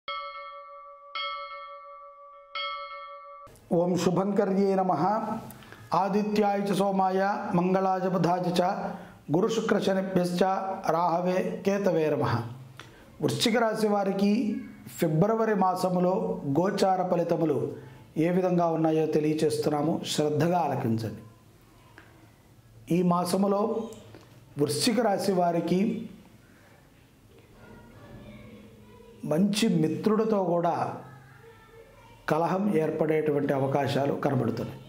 ఓం శుభంకర్యే నమ ఆదిత్యాయ చ సోమాయ మంగళాయ బుధాయ చ గురుశుక్రశనిభ్యశ్చ రాహవే కేతవే నమ వృశ్చిక రాశి వారికి ఫిబ్రవరి మాసములో గోచార ఫలితములు ఏ విధంగా ఉన్నాయో తెలియచేస్తున్నాము శ్రద్ధగా ఆలకించండి ఈ మాసములో వృశ్చిక రాశి వారికి మంచి మిత్రుడితో కూడా కలహం ఏర్పడేటువంటి అవకాశాలు కనబడుతున్నాయి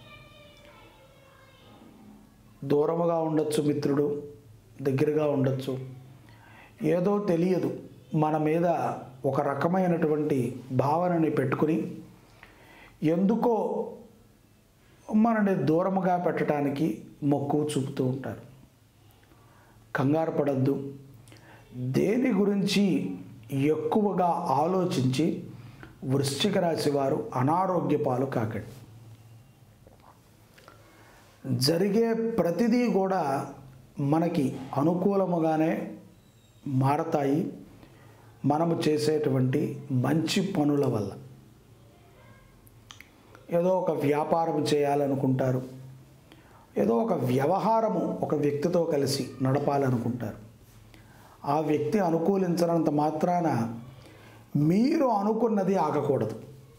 దూరముగా ఉండొచ్చు మిత్రుడు దగ్గరగా ఉండొచ్చు ఏదో తెలియదు మన మీద ఒక రకమైనటువంటి భావనని పెట్టుకుని ఎందుకో మనని దూరముగా పెట్టడానికి మక్కువ చూపుతూ ఉంటారు కంగారు పడద్దు దేని గురించి ఎక్కువగా ఆలోచించి వృశ్చిక రాశి వారు అనారోగ్య పాలు కాకండి జరిగే ప్రతిదీ కూడా మనకి అనుకూలముగానే మారతాయి మనము చేసేటువంటి మంచి పనుల వల్ల ఏదో ఒక వ్యాపారం చేయాలనుకుంటారు ఏదో ఒక వ్యవహారము ఒక వ్యక్తితో కలిసి నడపాలనుకుంటారు ఆ వ్యక్తి అనుకూలించినంత మాత్రాన మీరు అనుకున్నది ఆగకూడదు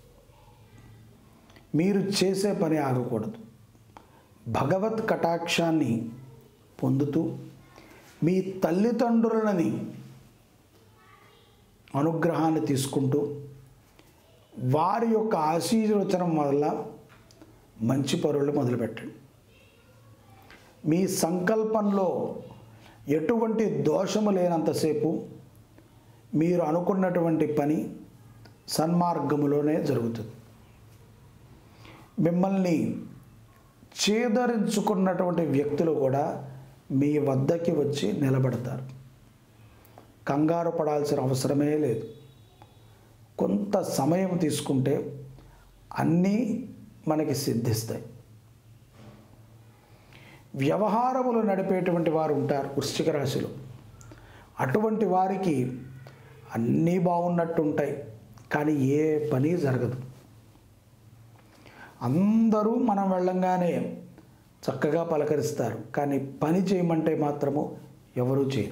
మీరు చేసే పని ఆగకూడదు భగవత్ కటాక్షాన్ని పొందుతూ మీ తల్లిదండ్రులని అనుగ్రహాన్ని తీసుకుంటూ వారి యొక్క ఆశీర్వచనం వల్ల మంచి పనులు మొదలుపెట్టండి మీ సంకల్పంలో ఎటువంటి దోషము లేనంతసేపు మీరు అనుకున్నటువంటి పని సన్మార్గములోనే జరుగుతుంది మిమ్మల్ని చేదరించుకున్నటువంటి వ్యక్తులు కూడా మీ వద్దకి వచ్చి నిలబడతారు కంగారు పడాల్సిన అవసరమే లేదు కొంత సమయం తీసుకుంటే అన్నీ మనకి సిద్ధిస్తాయి వ్యవహారములు నడిపేటువంటి వారు ఉంటారు వృశ్చిక రాశిలో అటువంటి వారికి అన్నీ బాగున్నట్టు ఉంటాయి కానీ ఏ పని జరగదు అందరూ మనం వెళ్ళంగానే చక్కగా పలకరిస్తారు కానీ పని చేయమంటే మాత్రము ఎవరూ చేయరు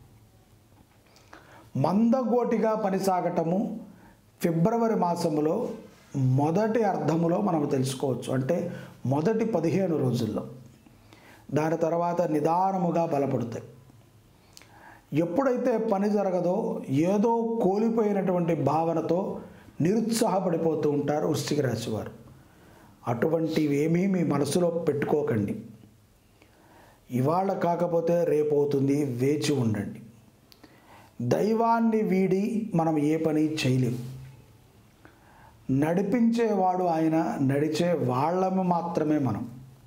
మందగోటిగా పని సాగటము ఫిబ్రవరి మాసములో మొదటి అర్థములో మనం తెలుసుకోవచ్చు అంటే మొదటి పదిహేను రోజుల్లో దాని తర్వాత నిదానముగా బలపడతాయి ఎప్పుడైతే పని జరగదో ఏదో కోల్పోయినటువంటి భావనతో నిరుత్సాహపడిపోతూ ఉంటారు వృశ్చిక రాశి వారు అటువంటివి ఏమీ మీ మనసులో పెట్టుకోకండి ఇవాళ కాకపోతే రేపు అవుతుంది వేచి ఉండండి దైవాన్ని వీడి మనం ఏ పని చేయలేము నడిపించేవాడు ఆయన నడిచే వాళ్ళము మాత్రమే మనం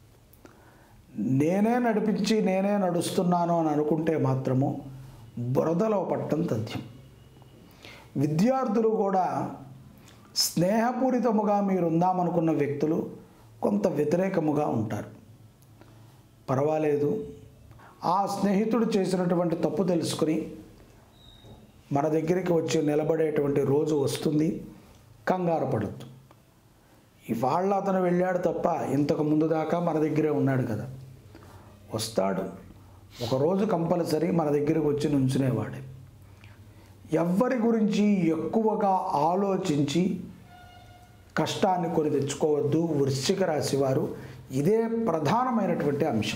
నేనే నడిపించి నేనే నడుస్తున్నాను అని అనుకుంటే మాత్రము బురదలో పట్టం తథ్యం విద్యార్థులు కూడా స్నేహపూరితముగా మీరు ఉందామనుకున్న వ్యక్తులు కొంత వ్యతిరేకముగా ఉంటారు పర్వాలేదు ఆ స్నేహితుడు చేసినటువంటి తప్పు తెలుసుకుని మన దగ్గరికి వచ్చి నిలబడేటువంటి రోజు వస్తుంది కంగారు పడద్దు ఇవాళ అతను వెళ్ళాడు తప్ప ఇంతకు ముందు దాకా మన దగ్గరే ఉన్నాడు కదా వస్తాడు ఒకరోజు కంపల్సరీ మన దగ్గరికి వచ్చి నుంచునేవాడే ఎవ్వరి గురించి ఎక్కువగా ఆలోచించి కష్టాన్ని కొని తెచ్చుకోవద్దు వృశ్చిక రాశి వారు ఇదే ప్రధానమైనటువంటి అంశం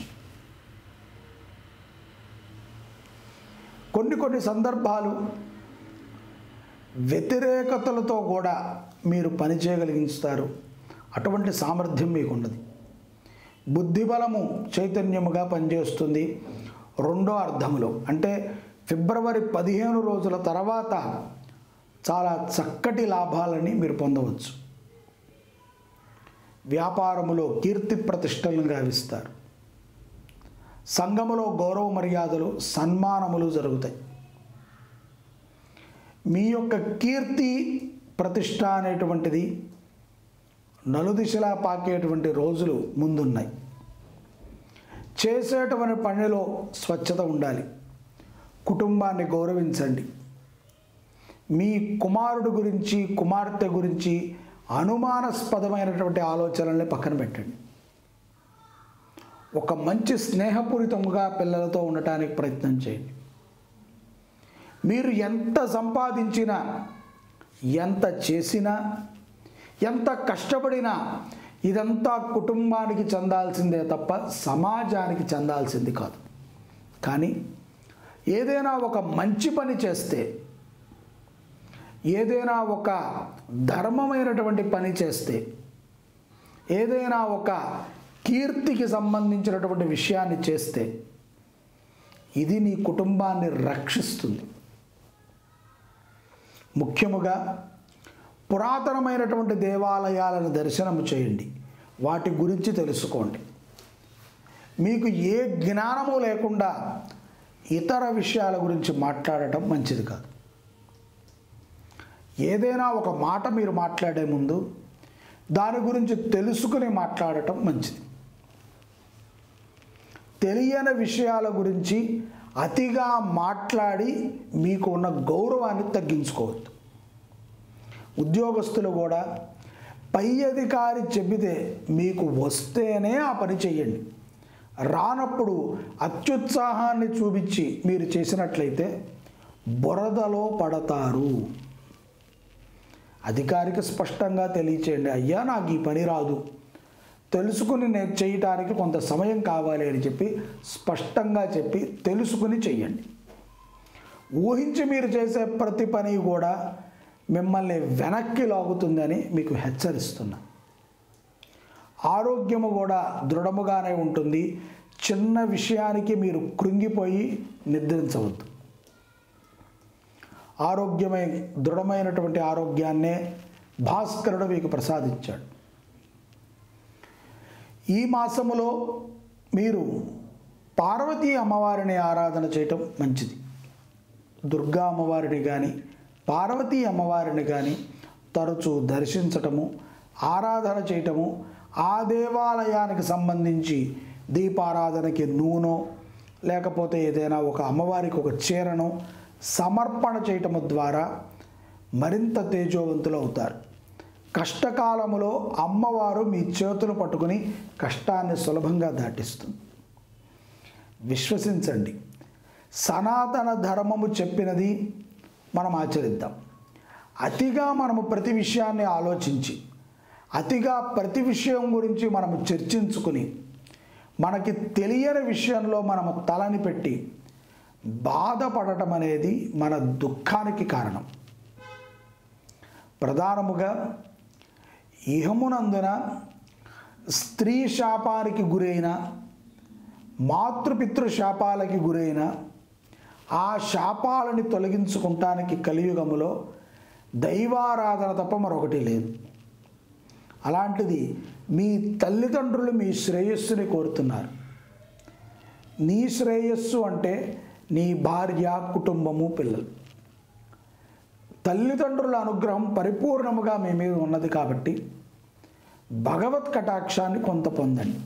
కొన్ని కొన్ని సందర్భాలు వ్యతిరేకతలతో కూడా మీరు పని చేయగలిగిస్తారు అటువంటి సామర్థ్యం మీకున్నది బుద్ధిబలము చైతన్యముగా పనిచేస్తుంది రెండో అర్థములో అంటే ఫిబ్రవరి పదిహేను రోజుల తర్వాత చాలా చక్కటి లాభాలని మీరు పొందవచ్చు వ్యాపారములో కీర్తి ప్రతిష్టలను గావిస్తారు సంఘములో గౌరవ మర్యాదలు సన్మానములు జరుగుతాయి మీ యొక్క కీర్తి ప్రతిష్ట అనేటువంటిది నలుదిశలా పాకేటువంటి రోజులు ముందున్నాయి చేసేటువంటి పనిలో స్వచ్ఛత ఉండాలి కుటుంబాన్ని గౌరవించండి మీ కుమారుడు గురించి కుమార్తె గురించి అనుమానాస్పదమైనటువంటి ఆలోచనల్ని పక్కన పెట్టండి ఒక మంచి స్నేహపూరితంగా పిల్లలతో ఉండటానికి ప్రయత్నం చేయండి మీరు ఎంత సంపాదించినా ఎంత చేసినా ఎంత కష్టపడినా ఇదంతా కుటుంబానికి చెందాల్సిందే తప్ప సమాజానికి చెందాల్సింది కాదు కానీ ఏదైనా ఒక మంచి పని చేస్తే ఏదైనా ఒక ధర్మమైనటువంటి పని చేస్తే ఏదైనా ఒక కీర్తికి సంబంధించినటువంటి విషయాన్ని చేస్తే ఇది నీ కుటుంబాన్ని రక్షిస్తుంది ముఖ్యముగా పురాతనమైనటువంటి దేవాలయాలను దర్శనం చేయండి వాటి గురించి తెలుసుకోండి మీకు ఏ జ్ఞానము లేకుండా ఇతర విషయాల గురించి మాట్లాడటం మంచిది కాదు ఏదైనా ఒక మాట మీరు మాట్లాడే ముందు దాని గురించి తెలుసుకుని మాట్లాడటం మంచిది తెలియని విషయాల గురించి అతిగా మాట్లాడి మీకు ఉన్న గౌరవాన్ని తగ్గించుకోవద్దు ఉద్యోగస్తులు కూడా పై అధికారి చెబితే మీకు వస్తేనే ఆ పని చెయ్యండి రానప్పుడు అత్యుత్సాహాన్ని చూపించి మీరు చేసినట్లయితే బురదలో పడతారు అధికారికి స్పష్టంగా తెలియచేయండి అయ్యా నాకు ఈ పని రాదు తెలుసుకుని నేను చేయటానికి కొంత సమయం కావాలి అని చెప్పి స్పష్టంగా చెప్పి తెలుసుకుని చెయ్యండి ఊహించి మీరు చేసే ప్రతి పని కూడా మిమ్మల్ని వెనక్కి లాగుతుందని మీకు హెచ్చరిస్తున్నా ఆరోగ్యము కూడా దృఢముగానే ఉంటుంది చిన్న విషయానికి మీరు కృంగిపోయి నిద్రించవద్దు ఆరోగ్యమై దృఢమైనటువంటి ఆరోగ్యాన్నే భాస్కరుడు మీకు ప్రసాదించాడు ఈ మాసములో మీరు పార్వతీ అమ్మవారిని ఆరాధన చేయటం మంచిది దుర్గా అమ్మవారిని కానీ పార్వతీ అమ్మవారిని కానీ తరచూ దర్శించటము ఆరాధన చేయటము ఆ దేవాలయానికి సంబంధించి దీపారాధనకి నూనె లేకపోతే ఏదైనా ఒక అమ్మవారికి ఒక చీరను సమర్పణ చేయటము ద్వారా మరింత తేజోవంతులు అవుతారు కష్టకాలములో అమ్మవారు మీ చేతులు పట్టుకుని కష్టాన్ని సులభంగా దాటిస్తుంది విశ్వసించండి సనాతన ధర్మము చెప్పినది మనం ఆచరిద్దాం అతిగా మనము ప్రతి విషయాన్ని ఆలోచించి అతిగా ప్రతి విషయం గురించి మనము చర్చించుకుని మనకి తెలియని విషయంలో మనము తలని పెట్టి బాధపడటం అనేది మన దుఃఖానికి కారణం ప్రధానముగా ఇహమునందున స్త్రీ శాపానికి గురైన మాతృపితృ శాపాలకి గురైన ఆ శాపాలని తొలగించుకుంటానికి కలియుగములో దైవారాధన తప్ప మరొకటి లేదు అలాంటిది మీ తల్లిదండ్రులు మీ శ్రేయస్సుని కోరుతున్నారు నీ శ్రేయస్సు అంటే నీ భార్య కుటుంబము పిల్లలు తల్లిదండ్రుల అనుగ్రహం పరిపూర్ణముగా మీ మీద ఉన్నది కాబట్టి భగవత్ కటాక్షాన్ని కొంత పొందండి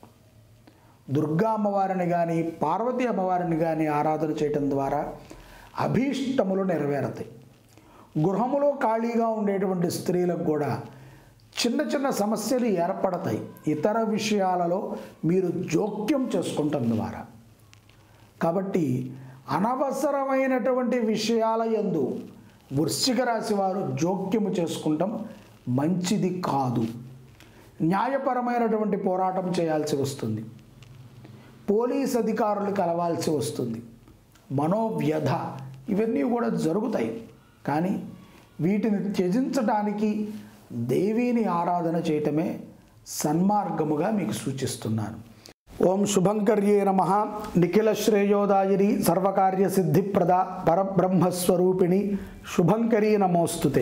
దుర్గా అమ్మవారిని కానీ పార్వతీ అమ్మవారిని కానీ ఆరాధన చేయటం ద్వారా అభీష్టములు నెరవేరతాయి గృహములో ఖాళీగా ఉండేటువంటి స్త్రీలకు కూడా చిన్న చిన్న సమస్యలు ఏర్పడతాయి ఇతర విషయాలలో మీరు జోక్యం చేసుకుంటాం ద్వారా కాబట్టి అనవసరమైనటువంటి విషయాల యందు వృశ్చిక రాశి వారు జోక్యము చేసుకుంటాం మంచిది కాదు న్యాయపరమైనటువంటి పోరాటం చేయాల్సి వస్తుంది పోలీస్ అధికారులు కలవాల్సి వస్తుంది మనోవ్యధ ఇవన్నీ కూడా జరుగుతాయి కానీ వీటిని త్యజించడానికి దేవీని ఆరాధన చేయటమే సన్మార్గముగా మీకు సూచిస్తున్నాను ఓం శుభంకర్యే నమ నిఖిల శ్రేయోదాయిని సర్వకార్య సిద్ధిప్రద పరబ్రహ్మస్వరూపిణి శుభంకరీ నమోస్తుతే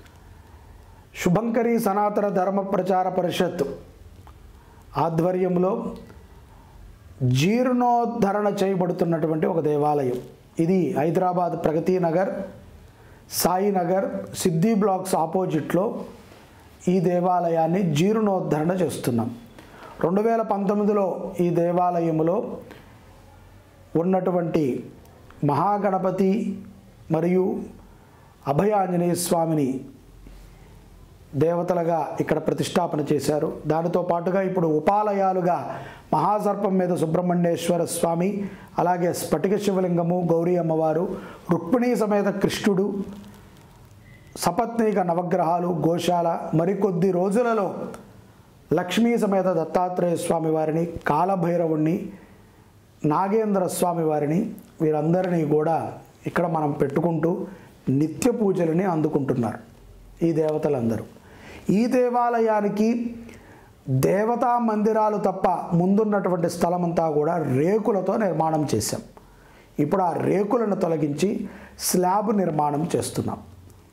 శుభంకరీ సనాతన ధర్మ ప్రచార పరిషత్ ఆధ్వర్యంలో జీర్ణోద్ధరణ చేయబడుతున్నటువంటి ఒక దేవాలయం ఇది హైదరాబాద్ ప్రగతి నగర్ సాయినగర్ సిద్ధి బ్లాక్స్ ఆపోజిట్లో ఈ దేవాలయాన్ని జీర్ణోద్ధరణ చేస్తున్నాం రెండు వేల పంతొమ్మిదిలో ఈ దేవాలయములో ఉన్నటువంటి మహాగణపతి మరియు అభయ ఆంజనేయ స్వామిని దేవతలుగా ఇక్కడ ప్రతిష్టాపన చేశారు దానితో పాటుగా ఇప్పుడు ఉపాలయాలుగా మహాసర్పం మీద సుబ్రహ్మణ్యేశ్వర స్వామి అలాగే స్ఫటిక శివలింగము గౌరీ అమ్మవారు రుక్మిణీ సమేత కృష్ణుడు సపత్నీక నవగ్రహాలు గోశాల మరికొద్ది రోజులలో లక్ష్మీ సమేత దత్తాత్రేయ స్వామి వారిని కాలభైరవుణ్ణి నాగేంద్ర స్వామి వారిని వీరందరినీ కూడా ఇక్కడ మనం పెట్టుకుంటూ నిత్య పూజలని అందుకుంటున్నారు ఈ దేవతలందరూ ఈ దేవాలయానికి దేవతా మందిరాలు తప్ప ముందున్నటువంటి స్థలమంతా కూడా రేకులతో నిర్మాణం చేశాం ఇప్పుడు ఆ రేకులను తొలగించి స్లాబ్ నిర్మాణం చేస్తున్నాం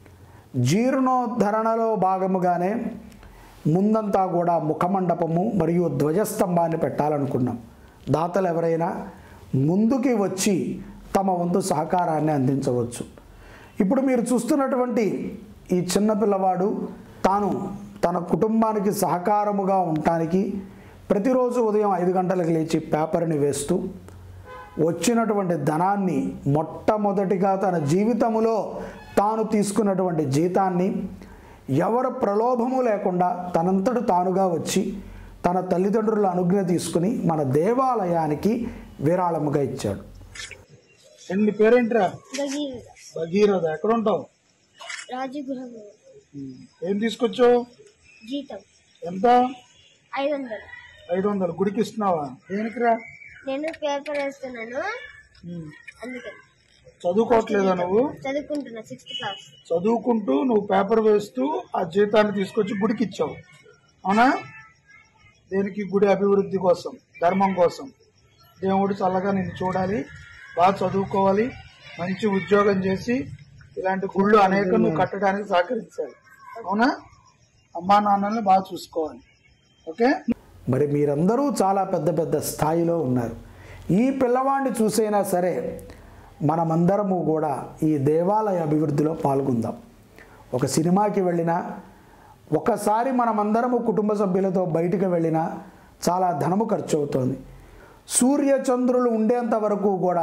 జీర్ణోద్ధరణలో భాగముగానే ముందంతా కూడా ముఖమండపము మరియు ధ్వజస్తంభాన్ని పెట్టాలనుకున్నాం దాతలు ఎవరైనా ముందుకి వచ్చి తమ వంతు సహకారాన్ని అందించవచ్చు ఇప్పుడు మీరు చూస్తున్నటువంటి ఈ చిన్న పిల్లవాడు తాను తన కుటుంబానికి సహకారముగా ఉండటానికి ప్రతిరోజు ఉదయం ఐదు గంటలకు లేచి పేపర్ని వేస్తూ వచ్చినటువంటి ధనాన్ని మొట్టమొదటిగా తన జీవితములో తాను తీసుకున్నటువంటి జీతాన్ని ఎవరు ప్రలోభము లేకుండా తనంతట తానుగా వచ్చి తన తల్లిదండ్రుల అనుజ్ఞ తీసుకుని మన దేవాలయానికి విరాళముగా ఇచ్చాడు నీ పేరేంట్రా భగీరథ భగీరథ ఎక్కడ ఉంటావు రాజగృహం ఏం తీసుకొచ్చావు జీతం ఎంత ఐదు వందలు ఐదు వందలు గుడికి ఇస్తున్నావా దేనికిరా నేను పేపర్ వేస్తున్నాను అందుకని చదువుకోవట్లేదా నువ్వు చదువుకుంటున్నా సిక్స్త్ క్లాస్ చదువుకుంటూ నువ్వు పేపర్ వేస్తూ ఆ జీతాన్ని తీసుకొచ్చి గుడికి ఇచ్చావు అవునా దేనికి గుడి అభివృద్ధి కోసం ధర్మం కోసం దేవుడు చల్లగా నిన్ను చూడాలి బాగా చదువుకోవాలి మంచి ఉద్యోగం చేసి ఇలాంటి గుళ్ళు అనేక నువ్వు కట్టడానికి సహకరించాలి అవునా అమ్మా నాన్నల్ని బాగా చూసుకోవాలి ఓకే మరి మీరందరూ చాలా పెద్ద పెద్ద స్థాయిలో ఉన్నారు ఈ పిల్లవాడిని చూసైనా సరే మనమందరము కూడా ఈ దేవాలయ అభివృద్ధిలో పాల్గొందాం ఒక సినిమాకి వెళ్ళినా ఒకసారి మనమందరము కుటుంబ సభ్యులతో బయటికి వెళ్ళినా చాలా ధనము ఖర్చు అవుతుంది సూర్య చంద్రులు ఉండేంత వరకు కూడా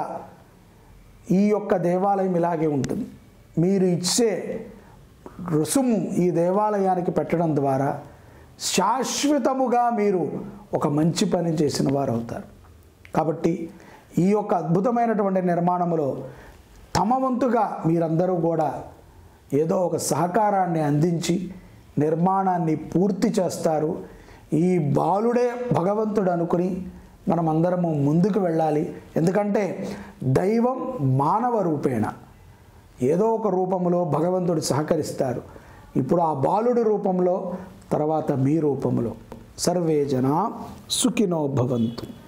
ఈ యొక్క దేవాలయం ఇలాగే ఉంటుంది మీరు ఇచ్చే రుసుము ఈ దేవాలయానికి పెట్టడం ద్వారా శాశ్వతముగా మీరు ఒక మంచి పని చేసిన వారు అవుతారు కాబట్టి ఈ యొక్క అద్భుతమైనటువంటి నిర్మాణములో తమ వంతుగా మీరందరూ కూడా ఏదో ఒక సహకారాన్ని అందించి నిర్మాణాన్ని పూర్తి చేస్తారు ఈ బాలుడే భగవంతుడు అనుకుని మనం అందరము ముందుకు వెళ్ళాలి ఎందుకంటే దైవం మానవ రూపేణ ఏదో ఒక రూపంలో భగవంతుడు సహకరిస్తారు ఇప్పుడు ఆ బాలుడి రూపంలో తర్వాత మీ రూపంలో సర్వే జన సుఖినో భవంతు